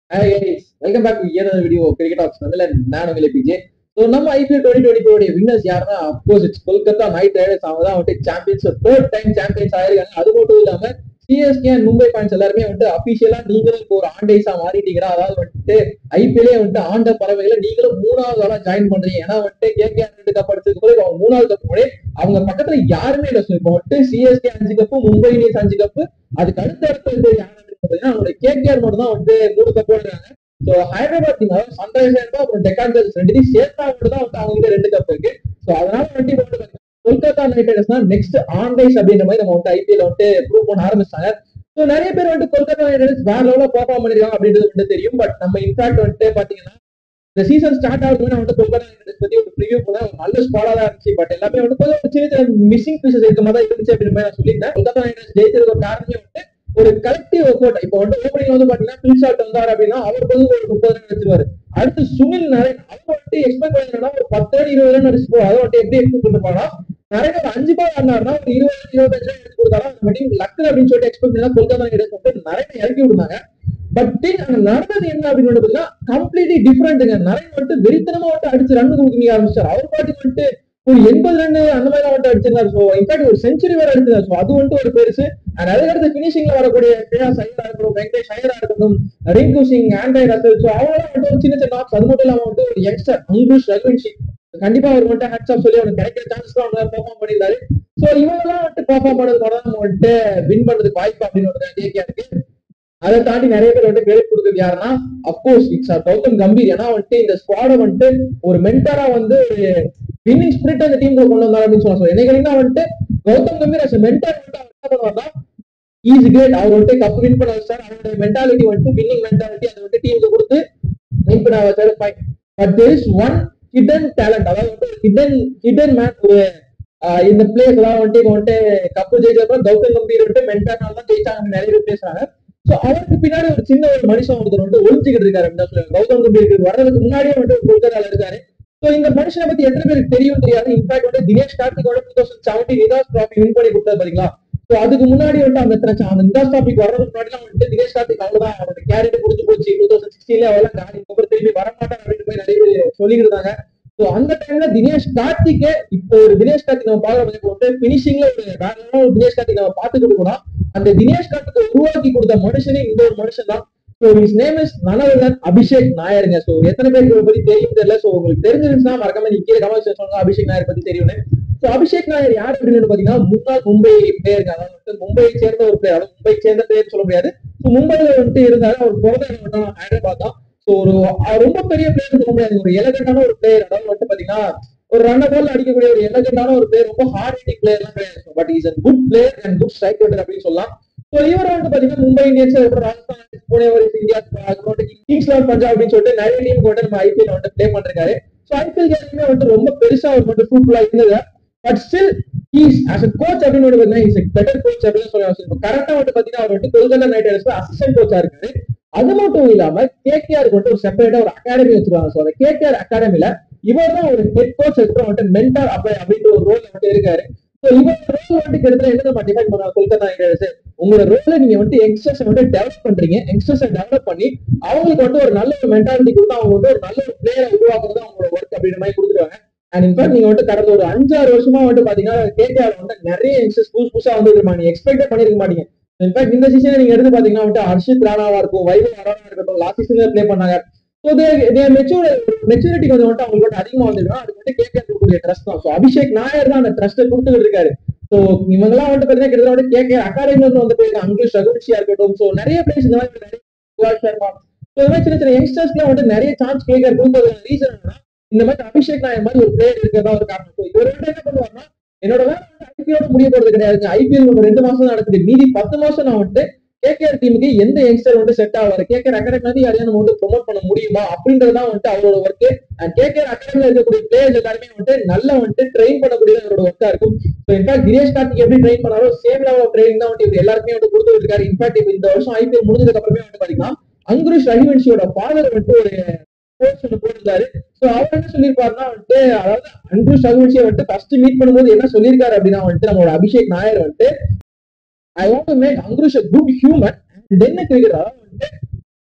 welcome back ஏதாவது video cricket apps வந்து நான் உங்களை பிஜே ஸோ நம்ம ஐபிஎல் டுவெண்ட்டி டுவெண்ட்டி ஃபோருடைய வின்னர்ஸ் யாருன்னா of course it's Kolkata knight riders அவங்க தான் வந்துட்டு சாம்பியன்ஸ் தேர்ட் டைம் சாம்பியன்ஸ் ஆயிருக்காங்க அது மட்டும் இல்லாம சிஎஸ்கே அண்ட் மும்பை ஃபேன்ஸ் எல்லாருமே வந்துட்டு அபிஷியலா நீங்களும் இப்போ ஒரு ஆண்டேஸா மாறிட்டீங்கன்னா அதாவது வந்துட்டு ஐபிஎல்லே வந்துட்டு ஆண்ட பறவைகளை நீங்களும் மூணாவது ஆளா ஜாயின் பண்றீங்க ஏன்னா வந்துட்டு கேகேஆர் ரெண்டு கப் அடிச்சதுக்கு பிறகு அவங்க மூணாவது கப் கூட அவங்க பக்கத்துல யாருமே இல்லை ஸோ இப்போ வந்துட்டு சிஎஸ்கே அஞ்சு கப்பு மும்பை இந்தியன்ஸ் அஞ்சு கப்பு அதுக்கு அடுத்த அடுத்து யாரு பார்த்தீங்கன்னா அவங்களோட கேகேஆர் மட்டும் தான் வந்து மூணு கப் போடுறாங்க ஸோ ஹைதராபாத் டீம் அதாவது சன்ரைசர்ஸ் அப்புறம் டெக்கான் சார்ஜர்ஸ் ரெண்டுத்தையும் சேர்த்தா மட்டும் தான் வந்து அவங்க கிட்ட ரெண்டு கப் இருக்கு ஸோ அதனால வந்து இப்போ வந்து கொல்கத்தா நைட் ரைடர்ஸ் தான் நெக்ஸ்ட் ஆன்லைஸ் அப்படின்ற மாதிரி நம்ம வந்து ஐபிஎல் வந்து ப்ரூவ் பண்ண ஆரம்பிச்சாங்க ஸோ நிறைய பேர் வந்து கொல்கத்தா நைட் ரைடர்ஸ் வேற லெவலில் பர்ஃபார்ம் பண்ணிருக்காங்க அப்படின்றது வந்து தெரியும் பட் நம்ம இன்ஃபேக்ட் வந்துட்டு பாத்தீங்கன்னா இந்த சீசன் ஸ்டார்ட் ஆகுதுன்னு வந்து கொல்கத்தா நைட் ரைடர்ஸ் பத்தி ஒரு ரிவ்யூ போல ஒரு நல்ல ஸ்குவாடா தான் இருந்துச்சு பட் எல்லாமே வந்து கொஞ்சம் சின்ன சின்ன மிஸ்ஸிங் பீசஸ் இருக்க மாதிரி தான் இருந்துச்சு அப்படின்னு மாதிரி நான் சொல்லியிருந்தேன் கொல்கத்தா நைட் ரைடர்ஸ் ஜெயிச்சதுக்கு ஒரு காரணமே வந்து ஒரு கலெக்டிவ் ஒர்க் அவுட் இப்போ வந்து ஓப்பனிங் வந்து பாத்தீங்கன்னா பில் ஷாட் வந்தார் அப்படின்னா அவர் வந்து ஒரு முப்பது ரன் வச்சிருவாரு அடுத்து சுனில் நரேன் அவர் வந்துட்டு எக்ஸ்பெக்ட் பண்ணிருந்தா ஒரு பத்து ரன் இருபது ரன் அடிச்சு போ அதை வந்துட்டு எப்படி எக்ஸ்பெக்ட் பண்ணிருப்பாங்க நிறைய பேர் அஞ்சு பால் ஆடினாருன்னா ஒரு இருபது இருபத்தஞ்சு ரன் எடுத்து கொடுத்தாலும் அந்த டீம் லக்கு அப்படின்னு சொல்லிட்டு எக்ஸ்பெக்ட் பண்ணா கொல்கத்தா நைட் ரைடர்ஸ் வந்து நிறைய இறக்கி விடுனாங்க பட் திங் அங்க நடந்தது என்ன அப்படின்னு வந்து பாத்தீங்கன்னா கம்ப்ளீட்லி டிஃபரெண்ட்டுங்க நிறைய வந்துட்டு வெறித்தனமா வந்துட்டு அடிச்சு ரன் கொடுக்க ஆரம்பிச்சார் அவர் பாட்டுக்கு வந்துட்டு ஒரு எண்பது ரன் அந்த மாதிரி வந்துட்டு அடிச்சிருந்தாரு ஸோ இன்ஃபேக்ட் ஒரு செஞ்சுரி வேற அடிச்சிருந்தாரு ஸோ அது வந்துட்டு ஒரு பெருசு அண்ட் அதுக்கடுத்து பினிஷிங்ல வரக்கூடிய ஸ்ரேயாஸ் ஐயரா இருக்கட்டும் வெங்கடேஷ் ஐயரா இருக்கட்டும் Rinku Singh Andre Russell so அவங்களாம் வந்துட்டு ஒரு சின்ன சின்ன ஆப்ஸ் அது மட்டும் இல்லாம வந்துட்டு ஒரு யங்ஸ்டர் அங்குஷ் ரகுவன்ஷி கண்டிப்பா அவர் வந்துட்டு ஹேட்ஸ் ஆஃப் சொல்லி அவனுக்கு கிடைக்கிற சான்ஸ் தான் அவங்க பெர்ஃபார்ம் பண்ணியிருந்தாரு ஸோ இவங்கெல்லாம் வந்துட்டு பெர்ஃபார்ம் பண்ணது கூட நம்ம வந்துட்டு வின் பண்றதுக்கு வாய்ப்பு அப்படின்னு ஒரு கேட்க இருக்கு அதை தாண்டி நிறைய பேர் வந்துட்டு கிரெடிட் கொடுக்குறது யாருன்னா அப்கோர்ஸ் இட்ஸ் கௌதம் கம்பீர் ஏன்னா வந்துட்டு இந்த ஸ்குவாடை வந்துட்டு ஒரு மென்டரா வந்து ஒரு வின்னிங் ஸ்பிரிட் அந்த டீம் கொண்டு வந்தார் அப்படின்னு சொல்லலாம் என்ன கேட்டீங்கன்னா வந்துட்டு கௌதம் கம்பீர் அஸ் மென்டர் வந்துட்டு அவர் என்ன பண்ணுவார்னா ஈஸ் கிரேட் அவர் வந்துட்டு கப் வின் பண்ண வச்சார் அவரோட மென்டாலிட்டி வந்துட்டு வின்னிங் மென்டாலிட்டி அதை வந்து டீமுக்கு கொடுத்து வின் பண்ண வச்சாரு fine but there is one hidden talent அதாவது வந்து ஹிடன் ஹிடன் மேன் ஒரு ஆஹ் இந்த பிளேஸ் எல்லாம் வந்துட்டு இப்போ வந்துட்டு கப்பு ஜெயிச்சப்ப கௌதம் கம்பீர் வந்துட்டு மென்டர்னால தான் ஜெயிச்சாங்க நிறைய பேர் பேசுறாங்க சோ அவருக்கு பின்னாடி ஒரு சின்ன ஒரு மனுஷன் ஒருத்தர் வந்து ஒளிஞ்சுக்கிட்டு இருக்காரு அப்படின்னு தான் சொல்லுவாங்க கௌதம் கம்பீர் வர்றதுக்கு முன்னாடியே வந்துட்டு கொல்கத்தால இருக்காரு சோ இந்த மனுஷனை பத்தி எத்தனை பேருக்கு தெரியும் தெரியாது இன்ஃபேக்ட் வந்து தினேஷ் கார்த்திகோட two thousand seventeen Nidahas trophy win பண்ணி கொடுத்தாரு பாத்தீங்களா சோ அதுக்கு முன்னாடி வந்து அந்த பிரச்சனை அந்த நிதாஸ் டாபிக் வர்றதுக்கு முன்னாடி வந்துட்டு தினேஷ் கார்த்திக் அவ்வளவுதான் அவரோட கேரியர் முடிஞ்சு போச்சு டூ தௌசண்ட் சிக்ஸ்டீன்ல அவெல்லாம் காலி அப்புறம் திரும்பி வரமாட்டாங்க அப்படின்னு போய் நிறைய பேர் சொல்லிட்டு இருந்தாங்க சோ அந்த டைம்ல தினேஷ் கார்த்திகே இப்போ ஒரு தினேஷ் கார்த்திக் நம்ம பாக்குற வந்து பினிஷிங்ல ஒரு வேற level ஒரு தினேஷ் கார்த்திக் நம்ம பாத்துக்கிட்டு கூட அந்த தினேஷ் கார்த்திகை உருவாக்கி கொடுத்த மனுஷனே இந்த ஒரு மனுஷன் தான் ஸோ ஹிஸ் நேம் இஸ் நனவதன் அபிஷேக் நாயருங்க ஸோ எத்தனை பேருக்கு இவரை பத்தி தெரியும் தெரியல ஸோ உங்களுக்கு தெரிஞ்சிருந்துச்சுன்னா மறக்காம நீங்க கீழே கமெண்ட் சொல்லுங்க அபிஷேக் நாயர் பத்தி தெரியும்னு ஸோ அபிஷேக் நாயர் யார் அப்படின்னு பாத்தீங்கன்னா முன்னாள் மும்பை பிளேயருங்க அதாவது வந்து மும்பையை சேர்ந்த ஒரு பிளேயர் அதாவது மும்பை சேர்ந்த பிளேயர் சொல்ல முடியாது ஸோ மும்பைல வந்துட்டு இருந்தாரு அவர் பிறந்த இடம் வந்து ஹைதராபாத் தான் ஸோ ஒரு அவர் ரொம்ப பெரிய பிளேயர் சொல்ல முடியாது ஒரு எலகண்டான ஒரு பிளேயர் அதாவது வந்து பாத்தீங்கன்னா ஒரு ரன்ன பால் அடிக்கக்கூடிய ஒரு எலகண்டான ஒரு பிளேயர் ரொம்ப ஹார்ட் ஹிட்டிங் பிளேயர்லாம் கிடையாது but is a good player and good strike rater அப்படின்னு சொல்லலாம் ஸோ இவர் வந்து பாத்தீங்கன்னா மும்பை இந்தியன்ஸ் அப்புறம் Rajasthan Pune warriors India kings eleven Punjab அப்படின்னு சொல்லிட்டு நிறைய டீம் வந்து நம்ம ஐபிஎல் வந்து ப்ளே பண்ணிருக்காரு ஸோ ஐபிஎல் கேமுமே வந்து ரொம்ப பெருசா அவர் மட்டும் ஃப்ரூட்ஃபுல்லா இருந்தது but still he's as a coach அப்படின்னு வந்து பாத்தீங்கன்னா இஸ் பெட்டர் கோச் அப்படின்னு சொல்லலாம் கரெக்டா வந்து பாத்தீங்கன்னா அவர் வந்து கொல்கத்தா நைட் ரைடர்ஸ் அசிஸ்டன்ட் கோச்சா இருக்காரு அது மட்டும் இல்லாம கேகேஆருக்கு வந்து ஒரு செப்பரேட்டா ஒரு அகாடமி வச்சிருக்காங்க ஸோ அந்த கேகேஆர் அகாடமில இவர் தான் ஒரு ஹெட் கோச் அப்புறம் வந்துட்டு மென்டர் அப்ப அப்படின்ற ஒரு ரோல் வந்துட்டு இருக்காரு ஸோ இவர் ரோல் வந்துட்டு கிட்டத்தட்ட என்ன நம்ம டிஃபைன் பண்ணா கொல்கத்தா நைட் ரைடர்ஸ் உங்களோட ரோல நீங்க வந்து யங்ஸ்டர்ஸ் வந்து டெவலப் பண்றீங்க யங்ஸ்டர்ஸ் டெவலப் பண்ணி அவங்களுக்கு வந்து ஒரு நல்ல ஒரு மென்டாலிட்டி கொடுத்து அவங்க வந்து ஒரு நல்ல ஒரு பிளேயரை உருவாக்குறது அவங்களோட ஒர்க் அப்படின்ற மாதிரி கொடுத்துருவாங்க அண்ட் இன்ஃபேக்ட் நீங்க வந்து கடந்த ஒரு அஞ்சாறு வருஷமா வந்து பாத்தீங்கன்னா கேகேஆர் வந்து நிறைய யங்ஸ்டர்ஸ் புதுசு புதுசா வந்து நீங்க எக்ஸ்பெக்டே பண்ணிருக்க மாட்டீங்க இன்ஃபேக்ட் இந்த சீசன் நீங்க எடுத்து பாத்தீங்கன்னா வந்து ஹர்ஷித் ராணாவா இருக்கும் வைபவ் அரோனா இருக்கட்டும் லாஸ்ட் சீசன்ல ப்ளே பண்ணாங்க ஸோ மெச்சூர் மெச்சூரிட்டி கொஞ்சம் வந்துட்டு அவங்களுக்கு வந்து அதிகமா வந்துடும் அது வந்து கேட்க இருக்கக்கூடிய ட்ரஸ்ட் தான் ஸோ அபிஷேக் நாயர் தான் அந்த ட்ரஸ்ட்டை கொடுத்துட்டு இருக்காரு ஸோ இவங்கெல்லாம் வந்து பாத்தீங்கன்னா கிட்டத்தட்ட வந்து கேட்க அகாடமி வந்து வந்து போயிருக்காங்க அங்குஷ் ரகுவன்ஷியா இருக்கட்டும் ஸோ நிறைய பிளேஸ் இந்த மாதிரி நிறைய சுபாஷ் சர்மா ஸோ இந்த மாதிரி சின்ன சின்ன யங்ஸ்டர்ஸ்க்குலாம் வந்து நிறைய சான்ஸ் கேட்க கொடுத்தது ரீசன் என்னன்னா இந்த மாதிரி அபிஷேக் நாயர் மாதிரி ஒரு பிளேயர் இருக்கிறதா ஒரு காரணம் ஸோ இவர் வந்து என்ன பண்ணுவாருன்னா என்னோட வேலை வந்து ஐபிஎல் முடிய போறது கிடையாது ஐபிஎல் ஒரு ரெண்டு மாசம் நடக்குது மீதி பத்து மாசம் நான் வந்துட்டு கேகேஆர் டீமுக்கு எந்த யங்ஸ்டர் வந்து செட் ஆவாரு கேகேஆர் அகாடமி வந்து யாரையும் நம்ம வந்து ப்ரொமோட் பண்ண முடியுமா அப்படின்றதான் வந்துட்டு அவரோட ஒர்க் அண்ட் கேகேஆர் அகாடமில இருக்கக்கூடிய பிளேயர்ஸ் எல்லாருமே வந்துட்டு நல்லா வந்துட்டு ட்ரெயின் பண்ணக்கூடிய அவரோட ஒர்க்கா இருக்கும் ஸோ இன்ஃபேக்ட் தினேஷ் கார்த்திக் எப்படி ட்ரெயின் பண்ணாரோ சேம் லெவல் ஆஃப் ட்ரைனிங் தான் வந்து இவர் எல்லாருமே வந்து கொடுத்துட்டு இருக்காரு இன்ஃபேக்ட் இப்போ இந்த வருஷம் ஐபிஎல் முடிஞ்சதுக்கு அப்புறமே வந்து பாத்தீங்கன்னா அங்குரிஷ் ரஹிவன்ஷியோட ஃபாதர் வந்துட்டு ஒரு கோர்ஸ் ஒன்று போட்டிருந்தாரு ஸோ அவர் என்ன சொல்லியிருப்பாருன்னா வந்துட்டு அதாவது அங்குஷ் ரகுவன்ஷியை வந்துட்டு ஃபர்ஸ்ட் மீட் பண்ணும்போது என்ன சொல்லியிருக்காரு அப்படின்னா வந்துட்டு நம்மளோட அபிஷேக் நாயர் வந்துட்டு I want to make Ankush a good human then cricket அதாவது வந்துட்டு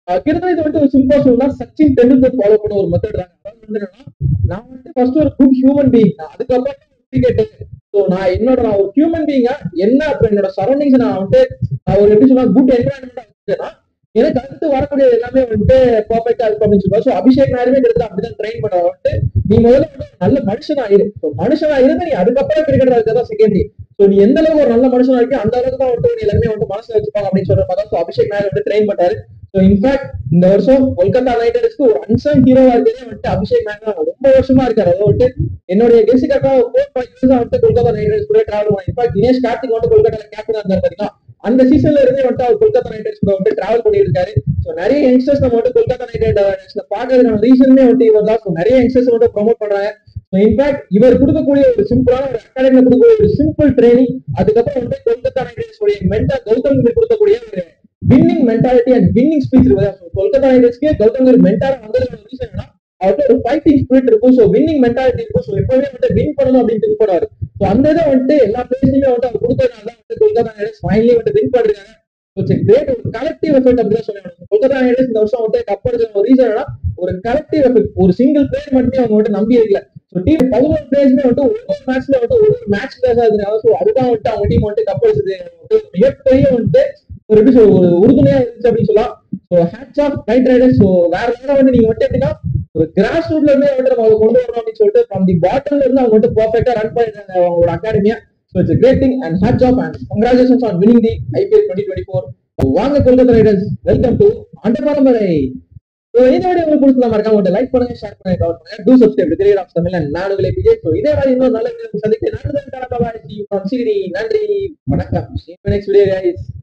அஹ் கிட்டத்தட்ட இது வந்துட்டு ஒரு சிம்பிளா சொல்லலாம் சச்சின் டெண்டுல்கர் ஃபாலோ பண்ண ஒரு மெத்தட் தான் அதாவது வந்து என்னன்னா நான் வந்துட்டு ஃபர்ஸ்ட் ஒரு குட் ஹியூமன் பீயிங் அதுக்கப்புறம் கிரிக்கெட் ஸோ நான் என்னோட நான் ஒரு ஹியூமன் பீயிங்கா என்ன அப்புறம் என்னோட சரௌண்டிங்ஸ் நான் வந்துட்டு நான் ஒரு எப்படி சொன்னா குட் என்வரான்மெண்ட் வச்சுட்டேன்னா எனக்கு அடுத்து வரக்கூடிய எல்லாமே வந்துட்டு பர்ஃபெக்டா இருக்கும் அப்படின்னு சொல்லுவாங்க ஸோ அபிஷேக் நாயுடுமே கிட்டத்தட்ட அப்படிதான் ட்ரெயின் பண்ண வந்துட்டு நீ முதல்ல வந்து ஒரு நல்ல மனுஷனா இரு ஸோ மனுஷனா இருந்து நீ அதுக்கப்புறம் கிரிக்கெட் அதுதான் செகண்டரி ஸோ நீ எந்த அளவுக்கு ஒரு நல்ல மனுஷனா இருக்கோ அந்த அளவுக்கு தான் வந்துட்டு நீ எல்லாமே வந்து மனசுல வச்சுப்பாங்க அப்படின்னு சொல்ற மாதிரி தான் அபிஷேக் நாயுடு வந்து ட்ரெயின் பண்ணாரு ஸோ இன்ஃபேக்ட் இந்த வருஷம் கொல்கத்தா நைட் ரைடர்ஸ்க்கு ஒரு அன்சன் ஹீரோவா இருக்கிறதே வந்துட்டு அபிஷேக் நாயுடு தான் ரொம்ப வருஷமா இருக்காரு அதாவது வந்துட்டு என்னுடைய கெஸ்ட் கரெக்டா ஃபோர் ஃபைவ் இயர்ஸ் வந்துட்டு கொல்கத்தா நைட் ரைடர்ஸ் கூட டிராவல் பண்ணி இன்ஃபேக்ட் தினேஷ் கார்த்திக் வந்து கொல்கத்தா கேப்டன் இருந்தாரு பாத்தீங்கன்னா அந்த சீசன்ல இருந்தே வந்துட்டு அவர் கொல்கத்தா நைட் ரைடர்ஸ் கூட வந்து டிராவல் பண்ணிட்டு இருக்காரு ஸோ நிறைய யங்ஸ்டர்ஸ் நம்ம வந்து கொல்கத்தா நைட் ரைடர்ஸ் பாக்குறதுக்கான ரீசனுமே வந்து இவர் தான் ஸோ நிறைய யங்ஸ்டர்ஸ் வந்து ப்ரொமோட் பண்றாங்க ஸோ இன்ஃபேக்ட் இவர் கொடுக்கக்கூடிய ஒரு சிம்பிளான ஒரு அகாடமியில் கொடுக்கக்கூடிய ஒரு சிம்பிள் ட்ரைனிங் அதுக்கப்புறம் வந்து கொல்கத்தா நைட் ரைடர்ஸ் உடைய மென்டா கௌதம் கம்பீர் கொடுக்கக்கூடிய ஒரு winning mentality and winning speech இருக்கு கொல்கத்தா நைட் ரைடர்ஸ்க்கு கௌதம் கம்பீர் மென்டாரா வந்ததுக்கான ரீசன் என்ன அவர்கிட்ட ஒரு ஃபைட்டிங் ஸ்பிரிட் இருக்கும் ஸோ வின்னிங் மென்டாலிட்டி இருக்கும் ஸோ எப்பவுமே வந்து வின் பண்ணணும் அப்படின்னு திங்க் பண்ணுவாரு ஸோ அந்த இதை வந்துட்டு எல்லா பிளேஸ்லயுமே வந்து அவர் கொடுத்ததுனால தான் வந்து கொல்கத்தா நைட் ஃபைனலி வந்து வின் பண்ணிருக்காங்க இட்ஸ் கிரேட் ஒரு கலெக்டிவ் எஃபெக்ட் அப்படி தான் சொல்லணும் கொல்கத்தா நைட் இந்த வருஷம் வந்து கப் அடிச்ச ஒரு ரீசன் ஒரு கலெக்டிவ் எஃபெக்ட் ஒரு சிங்கிள் பிளேயர் மட்டுமே அவங்க வந்து நம்பி இருக்கல ஸோ டீம் பதினோரு பிளேயர்ஸ்மே வந்து ஒவ்வொரு மேட்ச்ல வந்து ஒரு மேட்ச் பிளேஸ் ஆகுதுனால ஸோ அதுதான் வந்துட்டு அவங்க டீம் வந்து கப் அடிச்சது வந்து மிகப்பெரிய வந்துட்டு ஒரு எப்படி சொல்ல ஒரு உறுதுணையா இருந்துச்சு அப்படின்னு சொல்லலாம் so hats off knight riders so வேற லெவலில் வந்து நீங்க வந்துட்டு எப்படின்னா ஒரு கிராஸ் ரூட்ல இருந்தே வந்து நம்ம அதை கொண்டு வரணும் அப்படின்னு சொல்லிட்டு ஃப்ரம் தி பாட்டம்ல இருந்து அவங்க வந்து பர்ஃபெக்டா ரன் பண்ணிருக்காங்க அவங்களோட அகாடமியா so it's great thing and hats off and congratulations on winning the IPL twenty twenty four வாங்க கொல்கத்தா ரைடர்ஸ் வெல்கம் டு அந்த பரம்பரை ஸோ இந்த வீடியோ உங்களுக்கு பிடிச்சதா மறக்காம வந்து லைக் பண்ணுங்க ஷேர் பண்ணுங்க கவர் பண்ணுங்க do subscribe career of Tamil நான் உங்களை விஜய் ஸோ இதே மாதிரி இன்னொரு நல்ல வீடியோ சந்திக்கிறேன் நன்றி நன்றி வணக்கம் See you next video guys